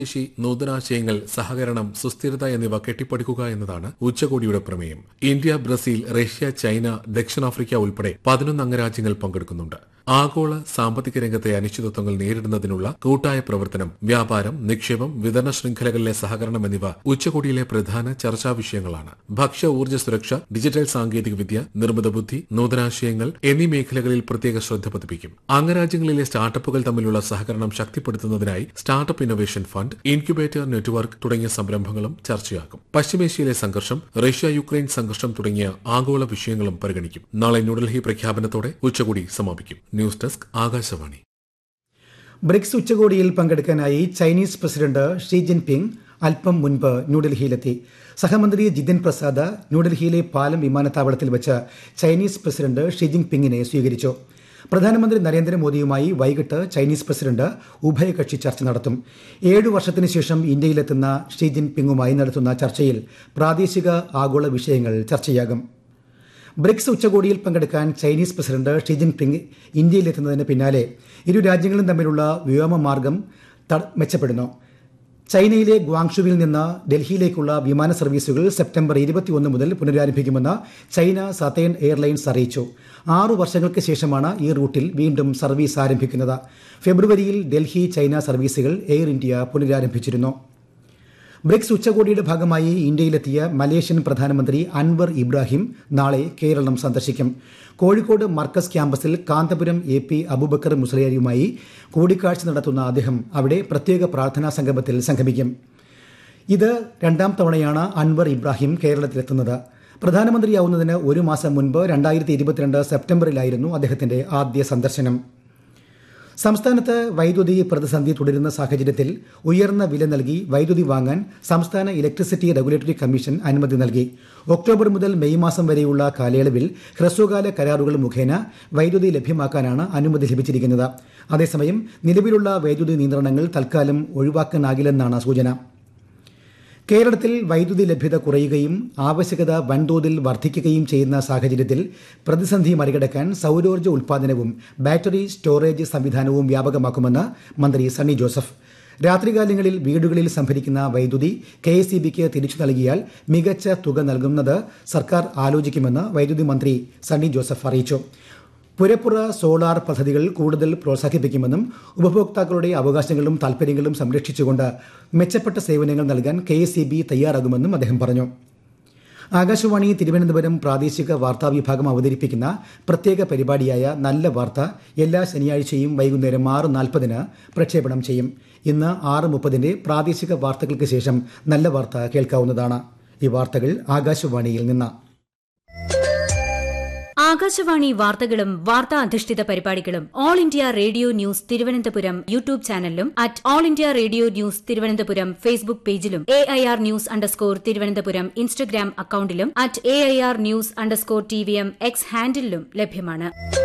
ശേഷി നൂതനാശയങ്ങൾ സഹകരണം സുസ്ഥിരത എന്നിവ കെട്ടിപ്പടുക്കുക എന്നതാണ് ഉച്ചകോടിയുടെ പ്രമേയം ഇന്ത്യ ബ്രസീൽ റഷ്യ ചൈന ദക്ഷിണാഫ്രിക്ക ഉൾപ്പെടെ പതിനൊന്ന് അംഗരാജ്യങ്ങൾ പങ്കെടുക്കുന്നുണ്ട് ആഗോള സാമ്പത്തിക രംഗത്തെ അനിശ്ചിതത്വങ്ങൾ നേരിടുന്നതിനുള്ള കൂട്ടായ പ്രവർത്തനം വ്യാപാരം നിക്ഷേപം വിതരണ ശൃംഖലകളിലെ സഹകരണം എന്നിവ ഉച്ചകോടിയിലെ പ്രധാന ചർച്ചാ വിഷയങ്ങളാണ് ഭക്ഷ്യ ഊർജ്ജ സുരക്ഷ ഡിജിറ്റൽ സാങ്കേതികവിദ്യ നിർമ്മിത ബുദ്ധി നൂതനാശയങ്ങൾ എന്നീ മേഖലകളിൽ പ്രത്യേക ശ്രദ്ധ പതിപ്പിക്കും അംഗരാജ്യങ്ങളിലെ സ്റ്റാർട്ടപ്പുകൾ തമ്മിലുള്ള സഹകരണം ശക്തിപ്പെടുത്തുന്നതിനായി startup innovation fund incubator network തുടങ്ങിയ സംരംഭങ്ങളും ചർച്ചയാക്കും പശ്ചിമേഷ്യയിലെ സംഘർഷം റഷ്യ യുക്രൈൻ സംഘർഷം തുടങ്ങിയ ആഗോള വിഷയങ്ങളും പരിഗണിക്കും നാളെ ന്യൂഡൽഹി പ്രഖ്യാപനത്തോടെ ഉച്ചകോടി സമാപിക്കും ന്യൂസ് ഡെസ്ക് ആകാശവാണി ബ്രിക്സ് ഉച്ചകോടിയിൽ പങ്കെടുക്കാനായി ചൈനീസ് പ്രസിഡന്റ് ഷീ ജിൻപിങ് അല്പം മുൻപ് ന്യൂഡൽഹിയിലെത്തി സഹമന്ത്രി ജിതിൻ പ്രസാദ് ന്യൂഡൽഹിയിലെ പാലം വിമാനത്താവളത്തിൽ വെച്ച് ചൈനീസ് പ്രസിഡന്റ് ഷീ ജിൻപിങ്ങിനെ സ്വീകരിച്ചു പ്രധാനമന്ത്രി നരേന്ദ്രമോദിയുമായി വൈകിട്ട് ചൈനീസ് പ്രസിഡന്റ് ഉഭയകക്ഷി ചർച്ച നടത്തും ഏഴു വർഷത്തിനു ശേഷം ഇന്ത്യയിലെത്തുന്ന ഷീ ജിൻപിങ്ങുമായി നടത്തുന്ന ചർച്ചയിൽ പ്രാദേശിക ആഗോള വിഷയങ്ങൾ ചർച്ചയാകും ബ്രിക്സ് ഉച്ചകോടിയിൽ പങ്കെടുക്കാൻ ചൈനീസ് പ്രസിഡന്റ് ഷീ ജിൻപിങ് ഇന്ത്യയിലെത്തുന്നതിന് പിന്നാലെ ഇരു രാജ്യങ്ങളും തമ്മിലുള്ള വ്യോമമാർഗം മെച്ചപ്പെടുന്നു ചൈനയിലെ ഗ്വാങ്ഷുവിൽ നിന്ന് ഡൽഹിയിലേക്കുള്ള വിമാന സർവീസുകൾ സെപ്റ്റംബർ ഇരുപത്തിയൊന്ന് മുതൽ പുനരാരംഭിക്കുമെന്ന് ചൈന സതേൺ എയർലൈൻസ് അറിയിച്ചു ആറു വർഷങ്ങൾക്ക് ശേഷമാണ് ഈ റൂട്ടിൽ വീണ്ടും സർവീസ് ആരംഭിക്കുന്നത് ഫെബ്രുവരിയിൽ ഡൽഹി ചൈന സർവീസുകൾ എയർ ഇന്ത്യ പുനരാരംഭിച്ചിരുന്നു ബ്രിക്സ് ഉച്ചകോടിയുടെ ഭാഗമായി ഇന്ത്യയിലെത്തിയ മലേഷ്യൻ പ്രധാനമന്ത്രി അൻവർ ഇബ്രാഹിം നാളെ കേരളം സന്ദർശിക്കും കോഴിക്കോട് മർക്കസ് ക്യാമ്പസിൽ കാന്തപുരം എ പി അബുബക്കർ മുസ്ലിയാരുമായി കൂടിക്കാഴ്ച നടത്തുന്ന അദ്ദേഹം അവിടെ പ്രത്യേക പ്രാർത്ഥനാ സംഗമത്തിൽ സംഗമിക്കും ഇത് രണ്ടാം തവണയാണ് അൻവർ ഇബ്രാഹിം കേരളത്തിലെത്തുന്നത് പ്രധാനമന്ത്രിയാവുന്നതിന് ഒരു മാസം മുൻപ് രണ്ടായിരത്തി ഇരുപത്തിരണ്ട് സെപ്റ്റംബറിലായിരുന്നു അദ്ദേഹത്തിന്റെ ആദ്യ സന്ദർശനം സംസ്ഥാനത്ത് വൈദ്യുതി പ്രതിസന്ധി തുടരുന്ന സാഹചര്യത്തിൽ ഉയർന്ന വില നൽകി വൈദ്യുതി വാങ്ങാൻ സംസ്ഥാന ഇലക്ട്രിസിറ്റി റെഗുലേറ്ററി കമ്മീഷൻ അനുമതി നൽകി ഒക്ടോബർ മുതൽ മെയ് മാസം വരെയുള്ള കാലയളവിൽ ഹ്രസ്വകാല കരാറുകൾ മുഖേന വൈദ്യുതി ലഭ്യമാക്കാനാണ് അനുമതി ലഭിച്ചിരിക്കുന്നത് അതേസമയം നിലവിലുള്ള വൈദ്യുതി നിയന്ത്രണങ്ങൾ തൽക്കാലം ഒഴിവാക്കാനാകില്ലെന്നാണ് സൂചന കേരളത്തിൽ വൈദ്യുതി ലഭ്യത കുറയുകയും ആവശ്യകത വൻതോതിൽ വർദ്ധിക്കുകയും ചെയ്യുന്ന സാഹചര്യത്തിൽ പ്രതിസന്ധി മറികടക്കാൻ സൌരോർജ്ജ ഉൽപ്പാദനവും ബാറ്ററി സ്റ്റോറേജ് സംവിധാനവും വ്യാപകമാക്കുമെന്ന് മന്ത്രി സണ്ണി ജോസഫ് രാത്രികാലങ്ങളിൽ വീടുകളിൽ സംഭരിക്കുന്ന വൈദ്യുതി കെ എസ് ഇ ബിക്ക് തിരിച്ചു നൽകിയാൽ മികച്ച തുക നൽകുന്നത് സർക്കാർ ആലോചിക്കുമെന്ന് വൈദ്യുതി മന്ത്രി സണ്ണി ജോസഫ് അറിയിച്ചു പുരപ്പുറ സോളാർ പദ്ധതികൾ കൂടുതൽ പ്രോത്സാഹിപ്പിക്കുമെന്നും ഉപഭോക്താക്കളുടെ അവകാശങ്ങളും താൽപ്പര്യങ്ങളും സംരക്ഷിച്ചുകൊണ്ട് മെച്ചപ്പെട്ട സേവനങ്ങൾ നൽകാൻ കെ എസ് തയ്യാറാകുമെന്നും അദ്ദേഹം പറഞ്ഞു ആകാശവാണി തിരുവനന്തപുരം പ്രാദേശിക വാർത്താ വിഭാഗം അവതരിപ്പിക്കുന്ന പ്രത്യേക പരിപാടിയായ നല്ല വാർത്ത എല്ലാ ശനിയാഴ്ചയും വൈകുന്നേരം ആറ് നാൽപ്പതിന് പ്രക്ഷേപണം ചെയ്യും ഇന്ന് ആറ് മുപ്പതിന്റെ പ്രാദേശിക വാർത്തകൾക്ക് ശേഷം നല്ല വാർത്ത കേൾക്കാവുന്നതാണ് ഈ വാർത്തകൾ ആകാശവാണിയിൽ നിന്ന് ആകാശവാണി വാർത്തകളും വാർത്താ അധിഷ്ഠിത പരിപാടികളും All India Radio News Thiruvananthapuram YouTube ചാനലിലും at All India Radio News Thiruvananthapuram Facebook പേജിലും A I R news underscore Thiruvananthapuram Instagram അക്കൌണ്ടിലും at A I R news underscore T V M X ഹാൻഡിലും ലഭ്യമാണ്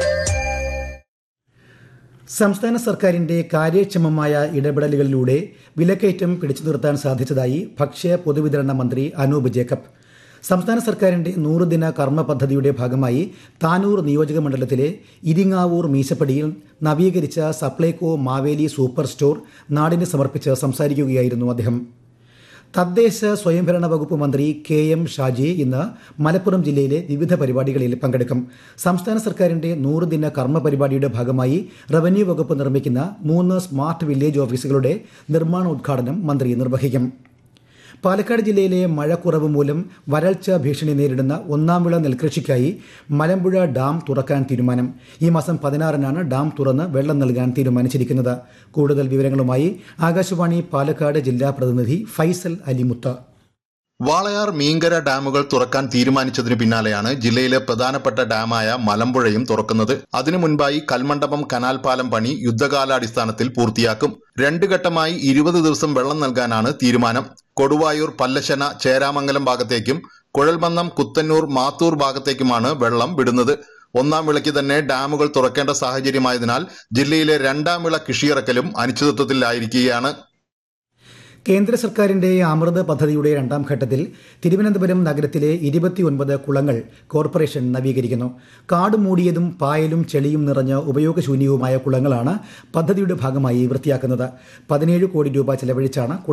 സംസ്ഥാന സർക്കാരിന്റെ കാര്യക്ഷമമായ ഇടപെടലുകളിലൂടെ വിലക്കയറ്റം പിടിച്ചു നിർത്താൻ സാധിച്ചതായി ഭക്ഷ്യ പൊതുവിതരണ മന്ത്രി അനൂപ് ജേക്കബ് സംസ്ഥാന സർക്കാരിന്റെ നൂറുദിന കർമ്മ പദ്ധതിയുടെ ഭാഗമായി താനൂർ നിയോജക മണ്ഡലത്തിലെ ഇരിങ്ങാവൂർ മീശപ്പടിയിൽ നവീകരിച്ച സപ്ലൈകോ മാവേലി സൂപ്പർ സ്റ്റോർ നാടിന് സമർപ്പിച്ച് സംസാരിക്കുകയായിരുന്നു അദ്ദേഹം തദ്ദേശ സ്വയംഭരണ വകുപ്പ് മന്ത്രി കെ എം ഷാജി ഇന്ന് മലപ്പുറം ജില്ലയിലെ വിവിധ പരിപാടികളിൽ പങ്കെടുക്കും സംസ്ഥാന സർക്കാരിന്റെ നൂറുദിന കർമ്മ പരിപാടിയുടെ ഭാഗമായി റവന്യൂ വകുപ്പ് നിർമ്മിക്കുന്ന മൂന്ന് സ്മാർട്ട് വില്ലേജ് ഓഫീസുകളുടെ നിർമ്മാണോദ്ഘാടനം മന്ത്രി നിർവഹിക്കും പാലക്കാട് ജില്ലയിലെ മഴക്കുറവ് മൂലം വരൾച്ച ഭീഷണി നേരിടുന്ന ഒന്നാം വിള നെൽകൃഷിക്കായി മലമ്പുഴ ഡാം തുറക്കാൻ തീരുമാനം ഈ മാസം പതിനാറിനാണ് ഡാം തുറന്ന് വെള്ളം നൽകാൻ തീരുമാനിച്ചിരിക്കുന്നത് കൂടുതൽ വിവരങ്ങളുമായി ആകാശവാണി പാലക്കാട് ജില്ലാ പ്രതിനിധി ഫൈസൽ അലിമുത്ത വാളയാർ മീങ്കര ഡാമുകൾ തുറക്കാൻ തീരുമാനിച്ചതിനു പിന്നാലെയാണ് ജില്ലയിലെ പ്രധാനപ്പെട്ട ഡാമായ മലമ്പുഴയും തുറക്കുന്നത് അതിനു മുൻപായി കൽമണ്ഡപം കനാൽ പാലം പണി യുദ്ധകാലാടിസ്ഥാനത്തിൽ പൂർത്തിയാക്കും രണ്ടു ഘട്ടമായി ഇരുപത് ദിവസം വെള്ളം നൽകാനാണ് തീരുമാനം കൊടുവായൂർ പല്ലശന ചേരാമംഗലം ഭാഗത്തേക്കും കുഴൽമന്നം കുത്തന്നൂർ മാത്തൂർ ഭാഗത്തേക്കുമാണ് വെള്ളം വിടുന്നത് ഒന്നാം വിളയ്ക്ക് തന്നെ ഡാമുകൾ തുറക്കേണ്ട സാഹചര്യമായതിനാൽ ജില്ലയിലെ രണ്ടാം വിള കൃഷിയിറക്കലും അനിശ്ചിതത്വത്തിലായിരിക്കുകയാണ് കേന്ദ്ര സർക്കാരിന്റെ അമൃത് പദ്ധതിയുടെ രണ്ടാം ഘട്ടത്തിൽ തിരുവനന്തപുരം നഗരത്തിലെ ഇരുപത്തിയൊൻപത് കുളങ്ങൾ കോർപ്പറേഷൻ നവീകരിക്കുന്നു കാട് മൂടിയതും പായലും ചെളിയും നിറഞ്ഞ ഉപയോഗശൂന്യവുമായ കുളങ്ങളാണ് പദ്ധതിയുടെ ഭാഗമായി വൃത്തിയാക്കുന്നത് പതിനേഴ് കോടി രൂപ ചെലവഴിച്ചാണ്